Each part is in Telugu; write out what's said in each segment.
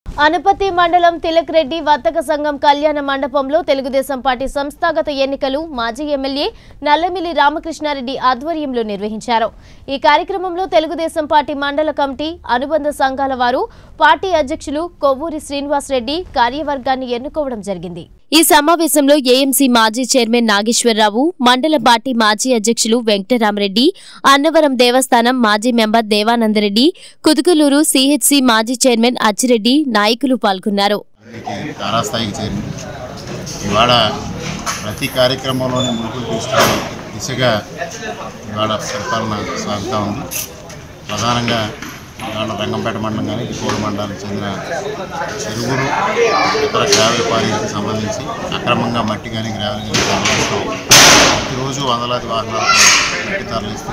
అనపతి మండలం తిలక్ రెడ్డి వర్తక సంఘం కళ్యాణ మండపంలో తెలుగుదేశం పార్టీ సంస్థాగత ఎన్నికలు మాజీ ఎమ్మెల్యే నల్లమిల్లి రామకృష్ణారెడ్డి ఆధ్వర్యంలో నిర్వహించారు ఈ కార్యక్రమంలో తెలుగుదేశం పార్టీ మండల కమిటీ అనుబంధ సంఘాల వారు పార్టీ అధ్యక్షులు కొవ్వూరి శ్రీనివాసరెడ్డి కార్యవర్గాన్ని ఎన్నుకోవడం జరిగింది ఈ సమావేశంలో ఏఎంసీ మాజీ చైర్మన్ నాగేశ్వరరావు మండల పార్టీ మాజీ అధ్యక్షులు వెంకటరామరెడ్డి అన్నవరం దేవస్థానం మాజీ మెంబర్ దేవానందరెడ్డి కుదుకులూరు సిహెచ్సి మాజీ చైర్మన్ అచ్చిరెడ్డి నాయకులు పాల్గొన్నారు అభివృద్ధికి తారాస్థాయికి చేరింది ఇవాళ ప్రతి కార్యక్రమంలోనే ముందుకు తీసుకునే దిశగా ఇవాళ పరిపాలన సాగుతూ ఉంది ప్రధానంగా ఇవాళ రంగంపేట మండలం కానీ ఇకోడు మండలానికి చెందిన చెరువులు ఇతర గ్రావెల్ క్వారీలకు సంబంధించి అక్రమంగా మట్టి కానీ గ్రావెల్ కానీ తరలిస్తూ ప్రతిరోజు వందలాది వాహనాలతో మట్టి తరలిస్తూ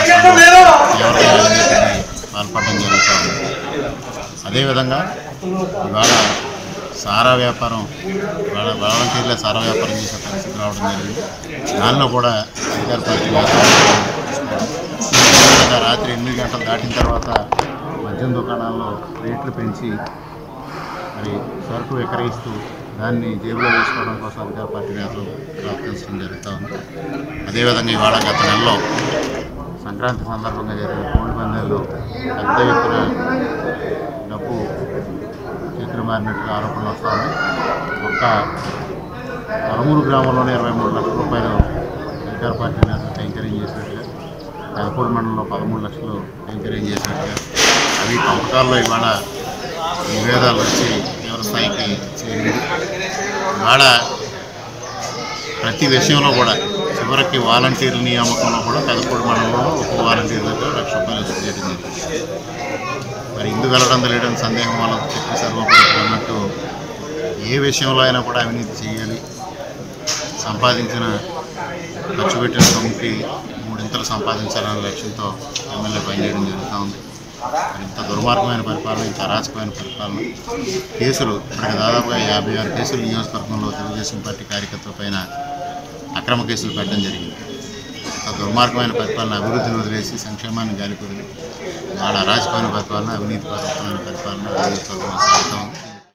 పాల్పడడం జరుగుతూ ఉంది అదేవిధంగా ఇవాళ సారా వ్యాపారం ఇవాళ వాలంటీర్లే సారా వ్యాపారం చేసే పరిస్థితి రావడం జరిగింది దానిలో కూడా అధికార పార్టీ వ్యాపారం అదేవిధంగా రాత్రి ఎనిమిది గంటలు దాటిన తర్వాత మద్యం దుకాణాల్లో రేట్లు పెంచి మరి సరుకు విక్రయిస్తూ దాన్ని జేబులో వేసుకోవడం కోసం అధికార పార్టీ నేతలు ప్రవర్తించడం జరుగుతూ ఉంది అదేవిధంగా ఇవాళ గత నెలలో సంక్రాంతి సందర్భంగా జరిగిన కోడి పందాల్లో పెద్ద ఎత్తున డబ్బు చేతులు మారినట్టుగా ఆరోపణలు వస్తుంది ఒక్క పదమూడు గ్రామంలోనే ఇరవై మూడు లక్షల రూపాయలు అధికార పార్టీ నేతలు కైంకర్యం చేసినట్టుగా పెదపూడి మండలంలో పదమూడు లక్షలు కైంకర్యం చేసినట్టుగా అవి పంపకాల్లో ఇవాళ నివేదాలు వచ్చి తీవ్ర స్థాయికి చేరింది ఇవాళ ప్రతి విషయంలో కూడా చివరికి వాలంటీర్ల నియామకంలో కూడా పెదపూడి మండలంలో ఒక వాలంటీర్ దగ్గర లక్ష రూపాయలు వసూలు చేయడం జరిగింది మరి ఇందు వెళ్ళడం తెలియడం సందేహం వాళ్ళకు చెప్పి సర్వపడి అన్నట్టు ఏ విషయంలో అయినా కూడా అవినీతి చేయాలి సంపాదించిన ఖర్చు పెట్టిన సొమ్ముకి మూడింతలు సంపాదించాలనే లక్ష్యంతో ఎమ్మెల్యే పనిచేయడం జరుగుతూ ఉంది మరి ఇంత దుర్మార్గమైన పరిపాలన ఇంత అరాచకమైన పరిపాలన కేసులు ఇప్పటికి దాదాపుగా యాభై ఆరు కేసులు నియోజకవర్గంలో తెలుగుదేశం పార్టీ కార్యకర్తల పైన అక్రమ కేసులు పెట్టడం జరిగింది ఇంత దుర్మార్గమైన పరిపాలన అభివృద్ధిని వదిలేసి సంక్షేమాన్ని గాలికొదిలి వాళ్ళ అరాచకమైన పరిపాలన అవినీతిపరమైన పరిపాలన నియోజకవర్గంలో సాగుతూ ఉంది